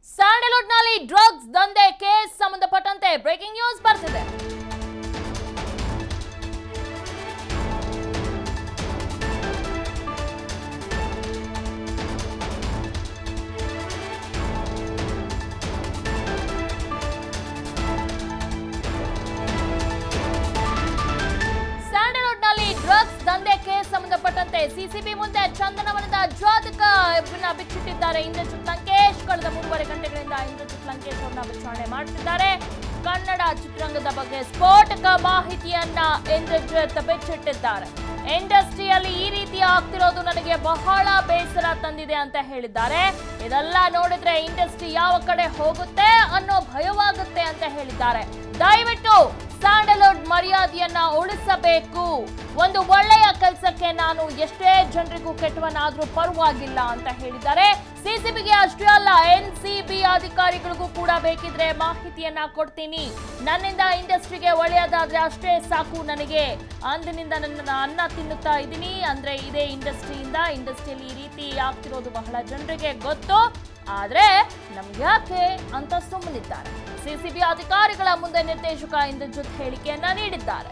ಸ್ಯಾಂಡಲ್ವುಡ್ನಲ್ಲಿ drugs ದಂಧೆ case ಸಂಬಂಧಪಟ್ಟಂತೆ breaking news ಬರ್ತಿದೆ ಸ್ಯಾಂಡಲ್ವುಡ್ನಲ್ಲಿ ಡ್ರಗ್ಸ್ ದಂಧೆ ಕೇಸ್ ಸಂಬಂಧಪಟ್ಟಂತೆ ಸಿಸಿಬಿ ಮುಂದೆ ಚಂದನವನದ ಜಾತಕ ಇಬ್ಬರನ್ನ ಬಿಚ್ಚಿಟ್ಟಿದ್ದಾರೆ ಇಂದ್ರಜಿತ್ ಲಂಕೇಶ್ ಕಳೆದ ಮೂರುವರೆ ಗಂಟೆಗಳಿಂದ ಇಂದ್ರಜಿತ್ ಲಂಕೇಶ್ ಅವರನ್ನ ವಿಚಾರಣೆ ಮಾಡ್ತಿದ್ದಾರೆ ಕನ್ನಡ ಚಿತ್ರರಂಗದ ಬಗ್ಗೆ ಸ್ಫೋಟಕ ಮಾಹಿತಿಯನ್ನ ಇಂದ್ರಜಿತ್ ಬಿಚ್ಚಿಟ್ಟಿದ್ದಾರೆ ಇಂಡಸ್ಟ್ರಿಯಲ್ಲಿ ಈ ರೀತಿ ಆಗ್ತಿರೋದು ನನಗೆ ಬಹಳ ಬೇಸರ ತಂದಿದೆ ಅಂತ ಹೇಳಿದ್ದಾರೆ ಇದೆಲ್ಲ ನೋಡಿದ್ರೆ ಇಂಡಸ್ಟ್ರಿ ಯಾವ ಕಡೆ ಹೋಗುತ್ತೆ ಅನ್ನೋ ಭಯವಾಗುತ್ತೆ ಅಂತ ಹೇಳಿದ್ದಾರೆ ದಯವಿಟ್ಟು ಸ್ಯಾಂಡಲ್ವುಡ್ ಮರ್ಯಾದೆಯನ್ನ ಉಳಿಸಬೇಕು ಒಂದು ಒಳ್ಳೆಯ ಕೆಲಸಕ್ಕೆ ನಾನು ಎಷ್ಟೇ ಜನರಿಗೂ ಕೆಟ್ಟವನಾದ್ರೂ ಪರವಾಗಿಲ್ಲ ಅಂತ ಹೇಳಿದ್ದಾರೆ ಸಿಸಿಬಿಗೆ ಅಷ್ಟೇ ಅಲ್ಲ ಎನ್ ಸಿ ಬಿ ಅಧಿಕಾರಿಗಳಿಗೂ ಕೂಡ ಬೇಕಿದ್ರೆ ಮಾಹಿತಿಯನ್ನ ಕೊಡ್ತೀನಿ ನನ್ನಿಂದ ಇಂಡಸ್ಟ್ರಿಗೆ ಒಳ್ಳೆಯದಾದ್ರೆ ಅಷ್ಟೇ ಸಾಕು ನನಗೆ ಅಂದಿನಿಂದ ನನ್ನ ಅನ್ನ ತಿನ್ನುತ್ತಾ ಇದ್ದೀನಿ ಅಂದ್ರೆ ಇದೇ ಇಂಡಸ್ಟ್ರಿಯಿಂದ ಇಂಡಸ್ಟ್ರಿಯಲ್ಲಿ ಈ ರೀತಿ ಆಗ್ತಿರೋದು ಬಹಳ ಜನರಿಗೆ ಗೊತ್ತು ಆದ್ರೆ ನಮ್ಗೆ ಯಾಕೆ ಅಂತ ಸುಮ್ಮನಿದ್ದಾರೆ ಸಿಸಿಬಿ ಅಧಿಕಾರಿಗಳ ಮುಂದೆ ನಿರ್ದೇಶಕ ಇಂದ್ರಜಿತ್ ಹೇಳಿಕೆಯನ್ನ ನೀಡಿದ್ದಾರೆ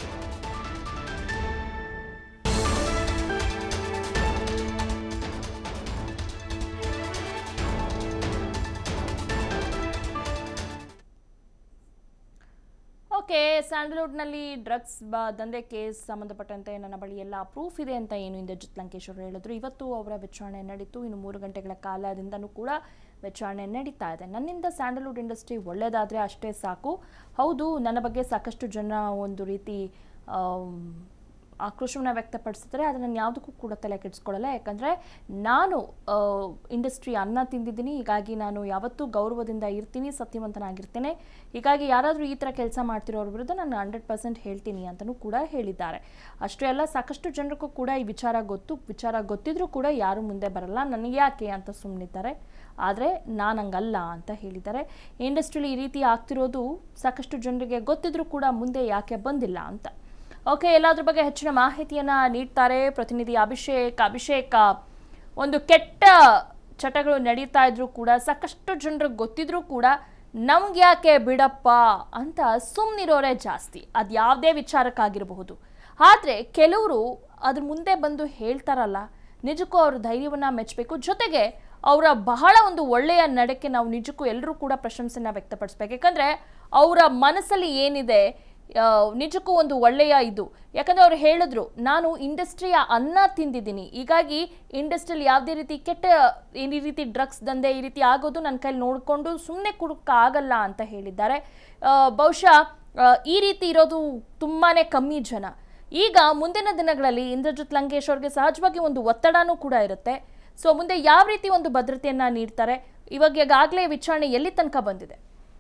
ಓಕೆ ಸ್ಯಾಂಡಲ್ವುಡ್ನಲ್ಲಿ ಡ್ರಗ್ಸ್ ಬ ದಂಧೆ ಕೇಸ್ ಸಂಬಂಧಪಟ್ಟಂತೆ ನನ್ನ ಬಳಿ ಎಲ್ಲ ಪ್ರೂಫ್ ಇದೆ ಅಂತ ಏನು ಇಂದ್ರಜಿತ್ ಲಂಕೇಶ್ ಅವರು ಹೇಳಿದ್ರು ಇವತ್ತು ಅವರ ವಿಚಾರಣೆ ನಡೀತು ಇನ್ನು ಮೂರು ಗಂಟೆಗಳ ಕಾಲದಿಂದನೂ ಕೂಡ ವಿಚಾರಣೆ ನಡೀತಾ ಇದೆ ನನ್ನಿಂದ ಸ್ಯಾಂಡಲ್ವುಡ್ ಇಂಡಸ್ಟ್ರಿ ಒಳ್ಳೆಯದಾದರೆ ಅಷ್ಟೇ ಸಾಕು ಹೌದು ನನ್ನ ಬಗ್ಗೆ ಸಾಕಷ್ಟು ಜನ ಒಂದು ರೀತಿ ಆಮ್, ಆಕ್ರೋಶವನ್ನು ವ್ಯಕ್ತಪಡಿಸಿದ್ರೆ ಆದರೆ ನಾನು ಯಾವುದಕ್ಕೂ ಕೂಡ ತಲೆ ಕೆಡಿಸ್ಕೊಳ್ಳಲ್ಲ ಯಾಕಂದರೆ ನಾನು ಇಂಡಸ್ಟ್ರಿ ಅನ್ನ ತಿಂದಿದ್ದೀನಿ ಹೀಗಾಗಿ ನಾನು ಯಾವತ್ತೂ ಗೌರವದಿಂದ ಇರ್ತೀನಿ ಸತ್ಯವಂತನಾಗಿರ್ತೇನೆ ಹೀಗಾಗಿ ಯಾರಾದರೂ ಈ ಥರ ಕೆಲಸ ಮಾಡ್ತಿರೋರ ವಿರುದ್ಧ ನಾನು ಹಂಡ್ರೆಡ್ ಪರ್ಸೆಂಟ್ ಹೇಳ್ತೀನಿ ಅಂತಲೂ ಕೂಡ ಹೇಳಿದ್ದಾರೆ ಅಷ್ಟೇ ಅಲ್ಲ ಸಾಕಷ್ಟು ಜನರಿಗೂ ಕೂಡ ಈ ವಿಚಾರ ಗೊತ್ತು ವಿಚಾರ ಗೊತ್ತಿದ್ರೂ ಕೂಡ ಯಾರು ಮುಂದೆ ಬರಲ್ಲ ನನಗೆ ಯಾಕೆ ಅಂತ ಸುಮ್ಮನಿದ್ದಾರೆ ಆದರೆ ನಾನು ಹಂಗಲ್ಲ ಅಂತ ಹೇಳಿದ್ದಾರೆ ಇಂಡಸ್ಟ್ರಿಲಿ ಈ ರೀತಿ ಆಗ್ತಿರೋದು ಸಾಕಷ್ಟು ಜನರಿಗೆ ಗೊತ್ತಿದ್ರೂ ಕೂಡ ಮುಂದೆ ಯಾಕೆ ಬಂದಿಲ್ಲ ಅಂತ ಓಕೆ ಎಲ್ಲದ್ರ ಬಗ್ಗೆ ಹೆಚ್ಚಿನ ಮಾಹಿತಿಯನ್ನ ನೀಡ್ತಾರೆ ಪ್ರತಿನಿಧಿ ಅಭಿಷೇಕ್ ಅಭಿಷೇಕ್ ಒಂದು ಕೆಟ್ಟ ಚಟಗಳು ನಡೀತಾ ಇದ್ರು ಕೂಡ ಸಾಕಷ್ಟು ಜನರಿಗೆ ಗೊತ್ತಿದ್ರೂ ಕೂಡ ನಮ್ಗೆ ಯಾಕೆ ಬಿಡಪ್ಪ ಅಂತ ಸುಮ್ಮನಿರೋರೇ ಜಾಸ್ತಿ ಅದು ಯಾವುದೇ ವಿಚಾರಕ್ಕಾಗಿರಬಹುದು ಆದರೆ ಕೆಲವರು ಅದ್ರ ಮುಂದೆ ಬಂದು ಹೇಳ್ತಾರಲ್ಲ ನಿಜಕ್ಕೂ ಅವ್ರ ಧೈರ್ಯವನ್ನು ಮೆಚ್ಚಬೇಕು ಜೊತೆಗೆ ಅವರ ಬಹಳ ಒಂದು ಒಳ್ಳೆಯ ನಡೆಗೆ ನಾವು ನಿಜಕ್ಕೂ ಎಲ್ಲರೂ ಕೂಡ ಪ್ರಶಂಸೆನ ವ್ಯಕ್ತಪಡಿಸ್ಬೇಕು ಯಾಕಂದರೆ ಅವರ ಮನಸ್ಸಲ್ಲಿ ಏನಿದೆ ಆ, ನಿಜಕ್ಕೂ ಒಂದು ಒಳ್ಳೆಯ ಇದು ಯಾಕಂದ್ರೆ ಅವ್ರು ಹೇಳಿದ್ರು ನಾನು ಇಂಡಸ್ಟ್ರಿಯ ಅನ್ನ ತಿಂದಿದ್ದೀನಿ ಹೀಗಾಗಿ ಇಂಡಸ್ಟ್ರಿಯಲ್ಲಿ ಯಾವುದೇ ರೀತಿ ಕೆಟ್ಟ ಈ ರೀತಿ ಡ್ರಗ್ಸ್ ದಂಧೆ ಈ ರೀತಿ ಆಗೋದು ನನ್ನ ಕೈಲಿ ನೋಡಿಕೊಂಡು ಸುಮ್ಮನೆ ಆಗಲ್ಲ ಅಂತ ಹೇಳಿದ್ದಾರೆ ಆ, ಬಹುಶಃ ಆ, ಈ ರೀತಿ ಇರೋದು ತುಂಬಾ ಕಮ್ಮಿ ಜನ ಈಗ ಮುಂದಿನ ದಿನಗಳಲ್ಲಿ ಇಂದ್ರಜಿತ್ ಲಂಕೇಶ್ ಅವ್ರಿಗೆ ಸಹಜವಾಗಿ ಒಂದು ಒತ್ತಡನೂ ಕೂಡ ಇರುತ್ತೆ ಸೊ ಮುಂದೆ ಯಾವ ರೀತಿ ಒಂದು ಭದ್ರತೆಯನ್ನ ನೀಡ್ತಾರೆ ಇವಾಗ ಈಗಾಗಲೇ ವಿಚಾರಣೆ ಎಲ್ಲಿ ತನಕ ಬಂದಿದೆ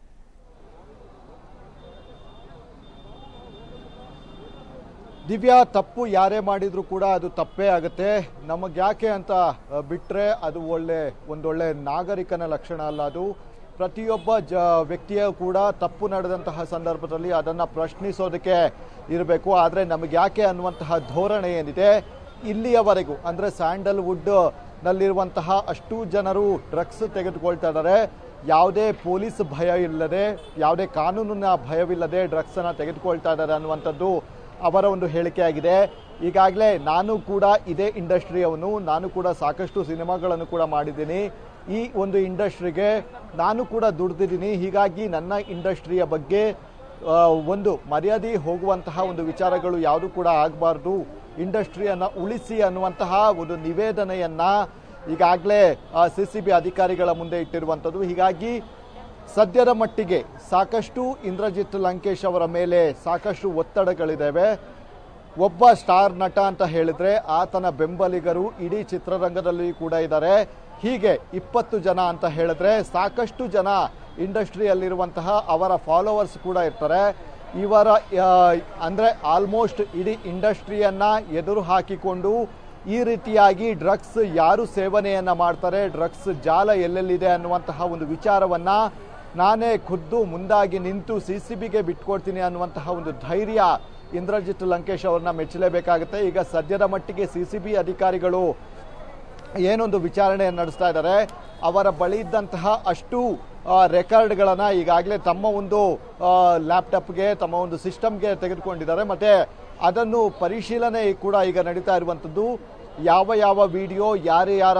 ದಿವ್ಯಾ ತಪ್ಪು ಯಾರೇ ಮಾಡಿದ್ರು ಕೂಡ ಅದು ತಪ್ಪೇ ಆಗುತ್ತೆ ನಮಗೆ ಯಾಕೆ ಅಂತ ಆ, ಬಿಟ್ರೆ ಅದು ಒಳ್ಳೆ ಒಂದೊಳ್ಳೆ ನಾಗರಿಕನ ಲಕ್ಷಣ ಅಲ್ಲ ಅದು ಪ್ರತಿಯೊಬ್ಬ ಜ ವ್ಯಕ್ತಿಯ ಕೂಡ ತಪ್ಪು ನಡೆದಂತಹ ಸಂದರ್ಭದಲ್ಲಿ ಅದನ್ನು ಪ್ರಶ್ನಿಸೋದಕ್ಕೆ ಇರಬೇಕು ಆದರೆ ನಮಗೆ ಯಾಕೆ ಅನ್ನುವಂತಹ ಧೋರಣೆ ಏನಿದೆ ಇಲ್ಲಿಯವರೆಗೂ ಅಂದರೆ ಸ್ಯಾಂಡಲ್ವುಡ್ ನಲ್ಲಿರುವಂತಹ ಅಷ್ಟು ಜನರು ಡ್ರಗ್ಸ್ ತೆಗೆದುಕೊಳ್ತಾ ಇದ್ದಾರೆ ಯಾವುದೇ ಪೊಲೀಸ್ ಭಯ ಇಲ್ಲದೆ ಯಾವುದೇ ಕಾನೂನಿನ ಭಯವಿಲ್ಲದೆ ಡ್ರಗ್ಸನ್ನು ತೆಗೆದುಕೊಳ್ತಾ ಇದ್ದಾರೆ ಅನ್ನುವಂಥದ್ದು ಅವರ ಒಂದು ಹೇಳಿಕೆಯಾಗಿದೆ ಈಗಾಗಲೇ ನಾನು ಕೂಡ ಇದೇ ಇಂಡಸ್ಟ್ರಿಯವನು ನಾನು ಕೂಡ ಸಾಕಷ್ಟು ಸಿನಿಮಾಗಳನ್ನು ಕೂಡ ಮಾಡಿದ್ದೀನಿ ಈ ಒಂದು ಇಂಡಸ್ಟ್ರಿಗೆ ನಾನು ಕೂಡ ದುಡ್ದಿದ್ದೀನಿ ಹೀಗಾಗಿ ನನ್ನ ಇಂಡಸ್ಟ್ರಿಯ ಬಗ್ಗೆ ಆ, ಒಂದು ಮರ್ಯಾದೆ ಹೋಗುವಂತಹ ಒಂದು ವಿಚಾರಗಳು ಯಾವುದು ಕೂಡ ಆಗಬಾರ್ದು ಇಂಡಸ್ಟ್ರಿಯನ್ನು ಉಳಿಸಿ ಅನ್ನುವಂತಹ ಒಂದು ನಿವೇದನೆಯನ್ನ ಈಗಾಗಲೇ ಸಿ ಸಿ ಬಿ ಅಧಿಕಾರಿಗಳ ಮುಂದೆ ಇಟ್ಟಿರುವಂಥದ್ದು ಹೀಗಾಗಿ ಸದ್ಯದ ಮಟ್ಟಿಗೆ ಸಾಕಷ್ಟು ಇಂದ್ರಜಿತ್ ಲಂಕೇಶ್ ಅವರ ಮೇಲೆ ಸಾಕಷ್ಟು ಒತ್ತಡಗಳಿದ್ದಾವೆ ಒಬ್ಬ ಸ್ಟಾರ್ ನಟ ಅಂತ ಹೇಳಿದ್ರೆ ಆತನ ಬೆಂಬಲಿಗರು ಇಡೀ ಚಿತ್ರರಂಗದಲ್ಲಿ ಕೂಡ ಇದ್ದಾರೆ ಹೀಗೆ ಇಪ್ಪತ್ತು ಜನ ಅಂತ ಹೇಳಿದ್ರೆ ಸಾಕಷ್ಟು ಜನ ಇಂಡಸ್ಟ್ರಿಯಲ್ಲಿರುವಂತಹ ಅವರ ಫಾಲೋವರ್ಸ್ ಕೂಡ ಇರ್ತಾರೆ ಇವರ ಆ, ಅಂದ್ರೆ ಆಲ್ಮೋಸ್ಟ್ ಇಡೀ ಇಂಡಸ್ಟ್ರಿಯನ್ನ ಎದುರು ಹಾಕಿಕೊಂಡು ಈ ರೀತಿಯಾಗಿ ಡ್ರಗ್ಸ್ ಯಾರು ಸೇವನೆಯನ್ನ ಮಾಡ್ತಾರೆ ಡ್ರಗ್ಸ್ ಜಾಲ ಎಲ್ಲೆಲ್ಲಿದೆ ಅನ್ನುವಂತಹ ಒಂದು ವಿಚಾರವನ್ನ ನಾನೇ ಖುದ್ದು ಮುಂದಾಗಿ ನಿಂತು ಸಿ ಸಿ ಬಿಗೆ ಬಿಟ್ಕೊಡ್ತೀನಿ ಅನ್ನುವಂತಹ ಒಂದು ಧೈರ್ಯ ಇಂದ್ರಜಿತ್ ಲಂಕೇಶ್ ಅವ್ರನ್ನ ಮೆಚ್ಚಲೇಬೇಕಾಗುತ್ತೆ ಈಗ ಸದ್ಯದ ಮಟ್ಟಿಗೆ ಸಿ ಸಿ ಬಿ ಅಧಿಕಾರಿಗಳು ಏನೊಂದು ವಿಚಾರಣೆಯನ್ನು ನಡೆಸ್ತಾ ಇದ್ದಾರೆ ಅವರ ಬಳಿ ಇದ್ದಂತಹ ಅಷ್ಟು ರೆಕಾರ್ಡ್ಗಳನ್ನು ಈಗಾಗಲೇ ತಮ್ಮ ಒಂದು ಲ್ಯಾಪ್ಟಾಪ್ಗೆ ತಮ್ಮ ಒಂದು ಸಿಸ್ಟಮ್ಗೆ ತೆಗೆದುಕೊಂಡಿದ್ದಾರೆ ಮತ್ತೆ ಅದನ್ನು ಪರಿಶೀಲನೆ ಕೂಡ ಈಗ ನಡೀತಾ ಇರುವಂಥದ್ದು ಯಾವ ಯಾವ ವಿಡಿಯೋ ಯಾರ ಯಾರ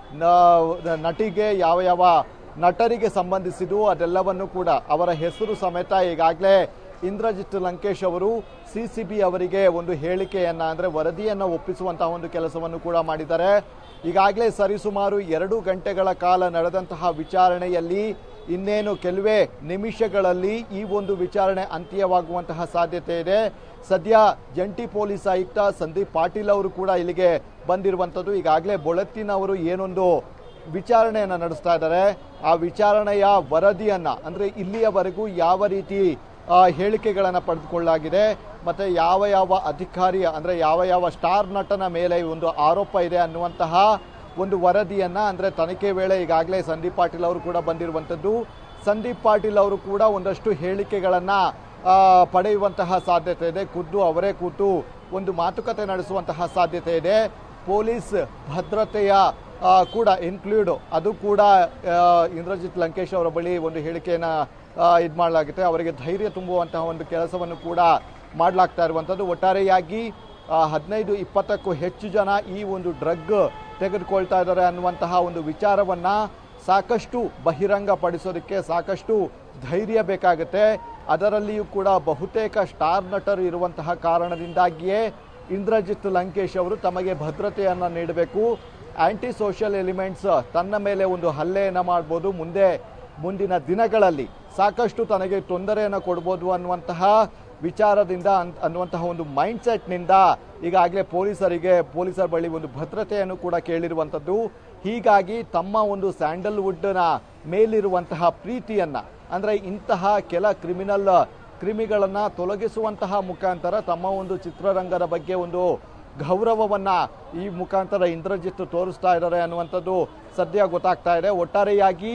ನ- ನಟಿಗೆ ಯಾವ ಯಾವ ನಟರಿಗೆ ಸಂಬಂಧಿಸಿದ್ದು ಅದೆಲ್ಲವನ್ನು ಕೂಡ ಅವರ ಹೆಸರು ಸಮೇತ ಈಗಾಗಲೇ ಇಂದ್ರಜಿತ್ ಲಂಕೇಶ್ ಅವರು ಸಿ ಸಿ ಬಿ ಅವರಿಗೆ ಒಂದು ಹೇಳಿಕೆಯನ್ನ ಅಂದ್ರೆ ವರದಿಯನ್ನ ಒಪ್ಪಿಸುವಂತಹ ಒಂದು ಕೆಲಸವನ್ನು ಕೂಡ ಮಾಡಿದ್ದಾರೆ ಈಗಾಗಲೇ ಸರಿಸುಮಾರು ಎರಡು ಗಂಟೆಗಳ ಕಾಲ ನಡೆದಂತಹ ವಿಚಾರಣೆಯಲ್ಲಿ ಇನ್ನೇನು ಕೆಲವೇ ನಿಮಿಷಗಳಲ್ಲಿ ಈ ಒಂದು ವಿಚಾರಣೆ ಅಂತ್ಯವಾಗುವಂತಹ ಸಾಧ್ಯತೆ ಇದೆ ಸದ್ಯ ಜಂಟಿ ಪೊಲೀಸ್ ಆಯುಕ್ತ ಸಂದೀಪ್ ಪಾಟೀಲ್ ಅವರು ಕೂಡ ಇಲ್ಲಿಗೆ ಬಂದಿರುವಂಥದ್ದು ಈಗಾಗಲೇ ಬೊಳತ್ತಿನವರು ಏನೊಂದು ವಿಚಾರಣೆಯನ್ನ ನಡೆಸ್ತಾ ಇದ್ದಾರೆ ಆ ವಿಚಾರಣೆಯ ವರದಿಯನ್ನ ಅಂದ್ರೆ ಇಲ್ಲಿಯವರೆಗೂ ಯಾವ ರೀತಿ ಆ, ಹೇಳಿಕೆಗಳನ್ನ ಪಡೆದುಕೊಳ್ಳಲಾಗಿದೆ ಮತ್ತೆ ಯಾವ ಯಾವ ಅಧಿಕಾರಿಯ ಅಂದ್ರೆ ಯಾವ ಯಾವ ಸ್ಟಾರ್ ನಟನ ಮೇಲೆ ಈ ಒಂದು ಆರೋಪ ಇದೆ ಅನ್ನುವಂತಹ ಒಂದು ವರದಿಯನ್ನ ಅಂದ್ರೆ ತನಿಖೆ ವೇಳೆ ಈಗಾಗಲೇ ಸಂದೀಪ್ ಪಾಟೀಲ್ ಅವರು ಕೂಡ ಬಂದಿರುವಂಥದ್ದು ಸಂದೀಪ್ ಪಾಟೀಲ್ ಅವರು ಕೂಡ ಒಂದಷ್ಟು ಹೇಳಿಕೆಗಳನ್ನ ಆ, ಪಡೆಯುವಂತಹ ಸಾಧ್ಯತೆ ಇದೆ ಖುದ್ದು ಅವರೇ ಕೂತು ಒಂದು ಮಾತುಕತೆ ನಡೆಸುವಂತಹ ಸಾಧ್ಯತೆ ಇದೆ ಪೊಲೀಸ್ ಭದ್ರತೆಯ ಆ, ಕೂಡ ಇನ್ಕ್ಲೂಡ್ ಅದು ಕೂಡ ಆ, ಇಂದ್ರಜಿತ್ ಲಂಕೇಶ್ ಅವರ ಬಳಿ ಒಂದು ಹೇಳಿಕೆಯನ್ನ ಇದು ಮಾಡಲಾಗುತ್ತೆ ಅವರಿಗೆ ಧೈರ್ಯ ತುಂಬುವಂತಹ ಒಂದು ಕೆಲಸವನ್ನು ಕೂಡ ಮಾಡಲಾಗ್ತಾ ಇರುವಂಥದ್ದು ಒಟ್ಟಾರೆಯಾಗಿ ಆ, ಹದಿನೈದು ಇಪ್ಪತ್ತಕ್ಕೂ ಹೆಚ್ಚು ಜನ ಈ ಒಂದು ಡ್ರಗ್ ತೆಗೆದುಕೊಳ್ತಾ ಇದ್ದಾರೆ ಅನ್ನುವಂತಹ ಒಂದು ವಿಚಾರವನ್ನ ಸಾಕಷ್ಟು ಬಹಿರಂಗಪಡಿಸೋದಕ್ಕೆ ಸಾಕಷ್ಟು ಧೈರ್ಯ ಬೇಕಾಗುತ್ತೆ ಅದರಲ್ಲಿಯೂ ಕೂಡ ಬಹುತೇಕ ಸ್ಟಾರ್ ನಟರು ಇರುವಂತಹ ಕಾರಣದಿಂದಾಗಿಯೇ ಇಂದ್ರಜಿತ್ ಲಂಕೇಶ್ ಅವರು ತಮಗೆ ಭದ್ರತೆಯನ್ನು ನೀಡಬೇಕು ಆಂಟಿ ಸೋಷಿಯಲ್ ಎಲಿಮೆಂಟ್ಸ್ ತನ್ನ ಮೇಲೆ ಒಂದು ಹಲ್ಲೆಯನ್ನು ಮಾಡ್ಬೋದು ಮುಂದೆ ಮುಂದಿನ ದಿನಗಳಲ್ಲಿ ಸಾಕಷ್ಟು ತನಗೆ ತೊಂದರೆಯನ್ನು ಕೊಡ್ಬೋದು ಅನ್ನುವಂತಹ ವಿಚಾರದಿಂದ ಅನ್- ಅನ್ನುವಂತಹ ಒಂದು ಮೈಂಡ್ ಸೆಟ್ನಿಂದ ಈಗಾಗಲೇ ಪೊಲೀಸರಿಗೆ ಪೊಲೀಸರ ಬಳಿ ಒಂದು ಭದ್ರತೆಯನ್ನು ಕೂಡ ಕೇಳಿರುವಂಥದ್ದು ಹೀಗಾಗಿ ತಮ್ಮ ಒಂದು ಸ್ಯಾಂಡಲ್ವುಡ್ನ ಮೇಲಿರುವಂತಹ ಪ್ರೀತಿಯನ್ನ ಅಂದ್ರೆ ಇಂತಹ ಕೆಲ ಕ್ರಿಮಿನಲ್ ಕ್ರಿಮಿಗಳನ್ನ ತೊಲಗಿಸುವಂತಹ ಮುಖಾಂತರ ತಮ್ಮ ಒಂದು ಚಿತ್ರರಂಗದ ಬಗ್ಗೆ ಒಂದು ಗೌರವವನ್ನ ಈ ಮುಖಾಂತರ ಇಂದ್ರಜಿತ್ ತೋರಿಸ್ತಾ ಇದ್ದಾರೆ ಅನ್ನುವಂಥದ್ದು ಸದ್ಯ ಗೊತ್ತಾಗ್ತಾ ಇದೆ ಒಟ್ಟಾರೆಯಾಗಿ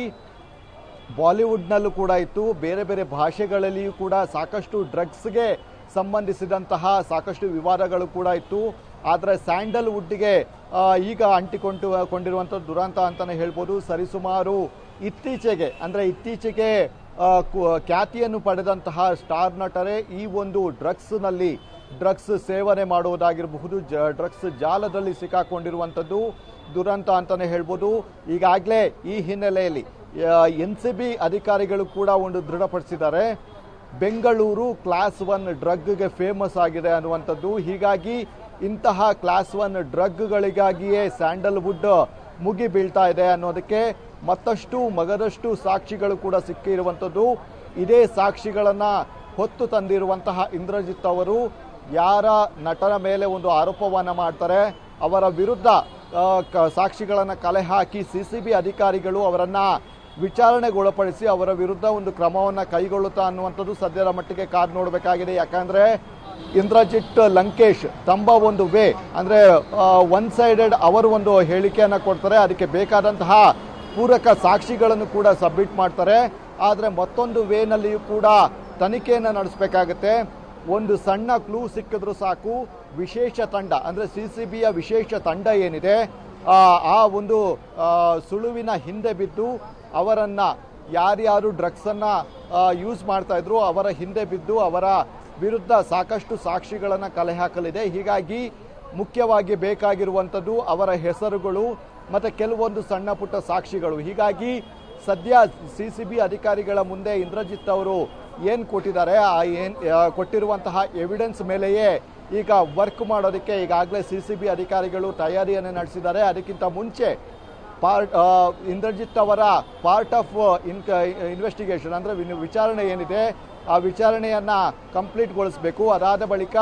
ಬಾಲಿವುಡ್ನಲ್ಲೂ ಕೂಡ ಇತ್ತು ಬೇರೆ ಬೇರೆ ಭಾಷೆಗಳಲ್ಲಿಯೂ ಕೂಡ ಸಾಕಷ್ಟು ಡ್ರಗ್ಸ್ಗೆ ಸಂಬಂಧಿಸಿದಂತಹ ಸಾಕಷ್ಟು ವಿವಾದಗಳು ಕೂಡ ಇತ್ತು ಆದರೆ ಸ್ಯಾಂಡಲ್ವುಡ್ಗೆ ಆ, ಈಗ ಅಂಟಿಕೊಂಡು ಕೊಂಡಿರುವಂಥದ್ದು ದುರಂತ ಅಂತಲೇ ಹೇಳ್ಬೋದು ಸರಿಸುಮಾರು ಇತ್ತೀಚೆಗೆ ಅಂದರೆ ಇತ್ತೀಚೆಗೆ ಆ, ಕು- ಖ್ಯಾತಿಯನ್ನು ಪಡೆದಂತಹ ಸ್ಟಾರ್ ನಟರೇ ಈ ಒಂದು ಡ್ರಗ್ಸ್ನಲ್ಲಿ ಡ್ರಗ್ಸ್ ಸೇವನೆ ಮಾಡುವುದಾಗಿರಬಹುದು ಜ ಡ್ರಗ್ಸ್ ಜಾಲದಲ್ಲಿ ಸಿಕ್ಕಾಕೊಂಡಿರುವಂಥದ್ದು ದುರಂತ ಅಂತಲೇ ಹೇಳ್ಬೋದು ಈಗಾಗಲೇ ಈ ಹಿನ್ನೆಲೆಯಲ್ಲಿ ಎನ್ ಸಿ ಬಿ ಅಧಿಕಾರಿಗಳು ಕೂಡ ಒಂದು ದೃಢಪಡಿಸಿದ್ದಾರೆ ಬೆಂಗಳೂರು ಕ್ಲಾಸ್ ಒನ್ ಡ್ರಗ್ಗೆ ಫೇಮಸ್ ಆಗಿದೆ ಅನ್ನುವಂಥದ್ದು ಹೀಗಾಗಿ ಇಂತಹ ಕ್ಲಾಸ್ ಒನ್ ಡ್ರಗ್ಗಳಿಗಾಗಿಯೇ ಸ್ಯಾಂಡಲ್ವುಡ್ ಮುಗಿ ಬೀಳ್ತಾ ಇದೆ ಅನ್ನೋದಕ್ಕೆ ಮತ್ತಷ್ಟು ಮಗದಷ್ಟು ಸಾಕ್ಷಿಗಳು ಕೂಡ ಸಿಕ್ಕಿರುವಂಥದ್ದು ಇದೇ ಸಾಕ್ಷಿಗಳನ್ನ ಹೊತ್ತು ತಂದಿರುವಂತಹ ಇಂದ್ರಜಿತ್ ಅವರು ಯಾರ ನಟನ ಮೇಲೆ ಒಂದು ಆರೋಪವನ್ನ ಮಾಡ್ತಾರೆ ಅವರ ವಿರುದ್ಧ ಆ, ಕ- ಸಾಕ್ಷಿಗಳನ್ನ ಕಲೆ ಹಾಕಿ ಸಿ ಸಿ ಬಿ ಅಧಿಕಾರಿಗಳು ಅವರನ್ನ ವಿಚಾರಣೆಗೊಳಪಡಿಸಿ ಅವರ ವಿರುದ್ಧ ಒಂದು ಕ್ರಮವನ್ನ ಕೈಗೊಳ್ಳುತ್ತಾ ಅನ್ನುವಂಥದ್ದು ಸದ್ಯದ ಮಟ್ಟಿಗೆ ಕಾದ್ ನೋಡಬೇಕಾಗಿದೆ ಯಾಕಂದ್ರೆ ಇಂದ್ರಜಿತ್ ಲಂಕೇಶ್ ತಮ್ಮ ಒಂದು ವೇ ಅಂದ್ರೆ ಒನ್ ಸೈಡೆಡ್ ಅವರು ಒಂದು ಹೇಳಿಕೆಯನ್ನ ಕೊಡ್ತಾರೆ ಅದಕ್ಕೆ ಬೇಕಾದಂತಹ ಪೂರಕ ಸಾಕ್ಷಿಗಳನ್ನು ಕೂಡ ಸಬ್ಮಿಟ್ ಮಾಡ್ತಾರೆ ಆದರೆ ಮತ್ತೊಂದು ವೇನಲ್ಲಿಯೂ ಕೂಡ ತನಿಖೆಯನ್ನು ನಡೆಸಬೇಕಾಗತ್ತೆ ಒಂದು ಸಣ್ಣ ಕ್ಲೂ ಸಿಕ್ಕಿದ್ರು ಸಾಕು ವಿಶೇಷ ತಂಡ ಅಂದ್ರೆ ಸಿ ಸಿ ಬಿಯ ವಿಶೇಷ ತಂಡ ಏನಿದೆ ಆ ಆ ಒಂದು ಆ, ಸುಳುವಿನ ಹಿಂದೆ ಬಿದ್ದು ಅವರನ್ನ ಯಾರ್ಯಾರು ಡ್ರಗ್ಸ್ ಅನ್ನ ಯೂಸ್ ಮಾಡ್ತಾ ಇದ್ರು ಅವರ ಹಿಂದೆ ಬಿದ್ದು ಅವರ ವಿರುದ್ಧ ಸಾಕಷ್ಟು ಸಾಕ್ಷಿಗಳನ್ನ ಕಲೆ ಹಾಕಲಿದೆ ಹೀಗಾಗಿ ಮುಖ್ಯವಾಗಿ ಬೇಕಾಗಿರುವಂಥದ್ದು ಅವರ ಹೆಸರುಗಳು ಮತ್ತೆ ಕೆಲವೊಂದು ಸಣ್ಣ ಪುಟ್ಟ ಸಾಕ್ಷಿಗಳು ಹೀಗಾಗಿ ಸದ್ಯ ಸಿ ಸಿ ಬಿ ಅಧಿಕಾರಿಗಳ ಮುಂದೆ ಇಂದ್ರಜಿತ್ ಅವರು ಏನು ಕೊಟ್ಟಿದ್ದಾರೆ ಆ ಏನ್ ಆ, ಕೊಟ್ಟಿರುವಂತಹ ಎವಿಡೆನ್ಸ್ ಮೇಲೆಯೇ ಈಗ ವರ್ಕ್ ಮಾಡೋದಕ್ಕೆ ಈಗಾಗಲೇ ಸಿ ಸಿ ಬಿ ಅಧಿಕಾರಿಗಳು ತಯಾರಿಯನ್ನು ನಡೆಸಿದ್ದಾರೆ ಅದಕ್ಕಿಂತ ಮುಂಚೆ ಪಾರ್ಟ್ ಇಂದ್ರಜಿತ್ ಅವರ ಪಾರ್ಟ್ ಆಫ್ ಇನ್ ಇನ್ವೆಸ್ಟಿಗೇಷನ್ ಅಂದರೆ ವಿನ್- ವಿಚಾರಣೆ ಏನಿದೆ ಆ ವಿಚಾರಣೆಯನ್ನ ಕಂಪ್ಲೀಟ್ಗೊಳಿಸಬೇಕು ಅದಾದ ಬಳಿಕ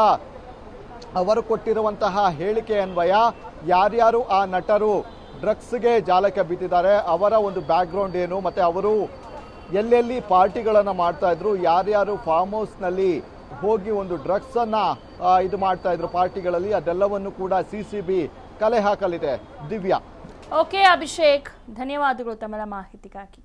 ಅವರು ಕೊಟ್ಟಿರುವಂತಹ ಹೇಳಿಕೆ ಅನ್ವಯ ಯಾರ್ಯಾರು ಆ ನಟರು ಡ್ರಗ್ಸ್ಗೆ ಜಾಲಕ್ಕೆ ಬಿದ್ದಿದ್ದಾರೆ ಅವರ ಒಂದು ಬ್ಯಾಕ್ಗ್ರೌಂಡ್ ಏನು ಮತ್ತೆ ಅವರು ಎಲ್ಲೆಲ್ಲಿ ಪಾರ್ಟಿಗಳನ್ನು ಮಾಡ್ತಾ ಇದ್ರು ಯಾರ್ಯಾರು ಫಾರ್ಮ್ ಹೌಸ್ನಲ್ಲಿ ಹೋಗಿ ಒಂದು ಡ್ರಗ್ಸ್ ಅನ್ನ ಆ, ಇದು ಮಾಡ್ತಾ ಇದ್ರು ಪಾರ್ಟಿಗಳಲ್ಲಿ ಅದೆಲ್ಲವನ್ನು ಕೂಡ ಸಿ ಸಿ ಬಿ ಕಲೆ ಹಾಕಲಿದೆ ದಿವ್ಯಾ ಓಕೆ ಅಭಿಷೇಕ್ ಧನ್ಯವಾದಗಳು ತಮ್ಮೆಲ್ಲ ಮಾಹಿತಿಗಾಗಿ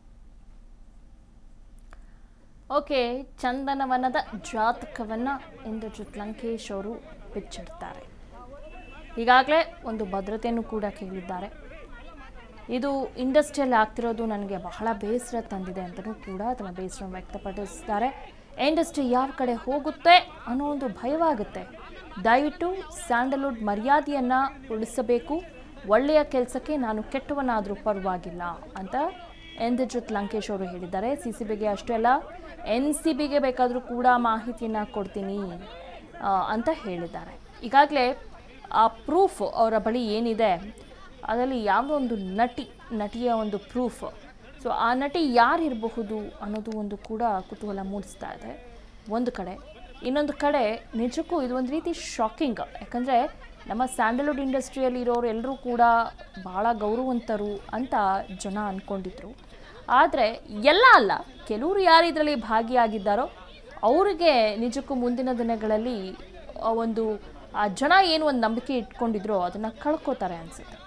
ಓಕೆ ಚಂದನವನದ ಜಾತಕವನ್ನು ಇಂದ್ರಜಿತ್ ಲಂಕೇಶ್ ಅವರು ಬಿಚ್ಚಿಡ್ತಾರೆ ಈಗಾಗಲೇ ಒಂದು ಭದ್ರತೆಯನ್ನು ಕೂಡ ಕೇಳಿದ್ದಾರೆ ಇದು ಇಂಡಸ್ಟ್ರಿಯಲ್ಲಿ ಆಗ್ತಿರೋದು ನನಗೆ ಬಹಳ ಬೇಸರ ತಂದಿದೆ ಅಂತಲೂ ಕೂಡ ತಮ್ಮ ಬೇಸರ ವ್ಯಕ್ತಪಡಿಸಿದ್ದಾರೆ ಇಂಡಸ್ಟ್ರಿ ಯಾವ ಕಡೆ ಹೋಗುತ್ತೆ ಅನ್ನೋ ಒಂದು ಭಯವಾಗುತ್ತೆ ದಯವಿಟ್ಟು ಸ್ಯಾಂಡಲ್ವುಡ್ ಮರ್ಯಾದೆಯನ್ನು ಉಳಿಸಬೇಕು ಒಳ್ಳೆಯ ಕೆಲಸಕ್ಕೆ ನಾನು ಕೆಟ್ಟವನಾದರೂ ಪರವಾಗಿಲ್ಲ ಅಂತ ಎಂದ್ರಜಿತ್ ಲಂಕೇಶ್ ಅವರು ಹೇಳಿದ್ದಾರೆ ಸಿ ಸಿ ಬಿಗೆ ಅಷ್ಟೇ ಅಲ್ಲ ಎನ್ ಸಿ ಬಿಗೆ ಬೇಕಾದರೂ ಕೂಡ ಮಾಹಿತಿಯನ್ನು ಕೊಡ್ತೀನಿ ಆ, ಅಂತ ಹೇಳಿದ್ದಾರೆ ಈಗಾಗಲೇ ಆ ಪ್ರೂಫ್ ಅವರ ಬಳಿ ಏನಿದೆ ಅದರಲ್ಲಿ ಯಾವುದೋ ಒಂದು ನಟಿ ನಟಿಯ ಒಂದು ಪ್ರೂಫ್ ಸೊ ಆ ನಟಿ ಯಾರಿರಬಹುದು ಅನ್ನೋದು ಒಂದು ಕೂಡ ಕುತೂಹಲ ಮೂಡಿಸ್ತಾ ಇದೆ ಒಂದು ಕಡೆ ಇನ್ನೊಂದು ಕಡೆ ನಿಜಕ್ಕೂ ಇದು ಒಂದು ರೀತಿ ಶಾಕಿಂಗ್ ಯಾಕಂದರೆ ನಮ್ಮ ಸ್ಯಾಂಡಲ್ವುಡ್ ಇಂಡಸ್ಟ್ರಿಯಲ್ಲಿ ಇರೋರು ಎಲ್ಲರೂ ಕೂಡ ಭಾಳ ಗೌರವಂತರು ಅಂತ ಜನ ಅಂದ್ಕೊಂಡಿದ್ರು ಆದರೆ ಎಲ್ಲ ಅಲ್ಲ ಕೆಲವರು ಯಾರು ಇದರಲ್ಲಿ ಭಾಗಿಯಾಗಿದ್ದಾರೋ ಅವರಿಗೆ ನಿಜಕ್ಕೂ ಮುಂದಿನ ದಿನಗಳಲ್ಲಿ ಆ ಒಂದು ಆ ಜನ ಏನು ಒಂದು ನಂಬಿಕೆ ಇಟ್ಕೊಂಡಿದ್ರೋ ಅದನ್ನು ಕಳ್ಕೊತಾರೆ ಅನಿಸುತ್ತೆ